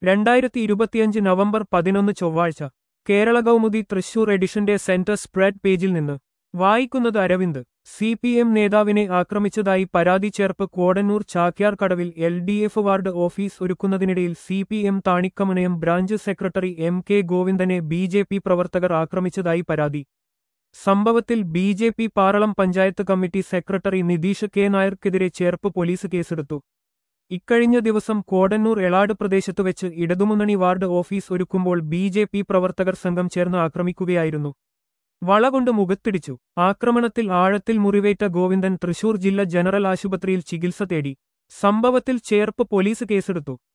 രണ്ടായിരത്തി ഇരുപത്തിയഞ്ച് നവംബർ പതിനൊന്ന് ചൊവ്വാഴ്ച കേരള കൗമുദി തൃശൂർ എഡിഷന്റെ സെന്റർ സ്പ്രെഡ് പേജിൽ നിന്ന് വായിക്കുന്നത് അരവിന്ദ് സി പി എം നേതാവിനെ ആക്രമിച്ചതായി പരാതി ചേർപ്പ് കോടന്നൂർ ചാക്യാർ കടവിൽ L D F ward office ഒരുക്കുന്നതിനിടയിൽ C P M Thanikkamanayam branch secretary M K ഗോവിന്ദനെ ബി ജെ പി പ്രവർത്തകർ ആക്രമിച്ചതായി പരാതി സംഭവത്തിൽ B J P Paralam panchayat committee secretary Nitheesh K നായർക്കെതിരെ ചേർപ്പ് പോലീസ് കേസെടുത്തു ഇക്കഴിഞ്ഞ ദിവസം കോടന്നൂർ എളാട് പ്രദേശത്ത് വെച്ച് ഇടതുമുന്നണി വാർഡ് ഓഫീസ് ഒരുക്കുമ്പോൾ ബി ജെ പി പ്രവർത്തകർ സംഘം ചേർന്ന് ആക്രമിക്കുകയായിരുന്നു വളകൊണ്ട് മുഖത്തിടിച്ചു ആക്രമണത്തിൽ ആഴത്തിൽ മുറിവേറ്റ ഗോവിന്ദൻ തൃശൂർ ജില്ലാ ജനറൽ ആശുപത്രിയിൽ ചികിത്സ തേടി സംഭവത്തിൽ ചേർപ്പ് പോലീസ് കേസെടുത്തു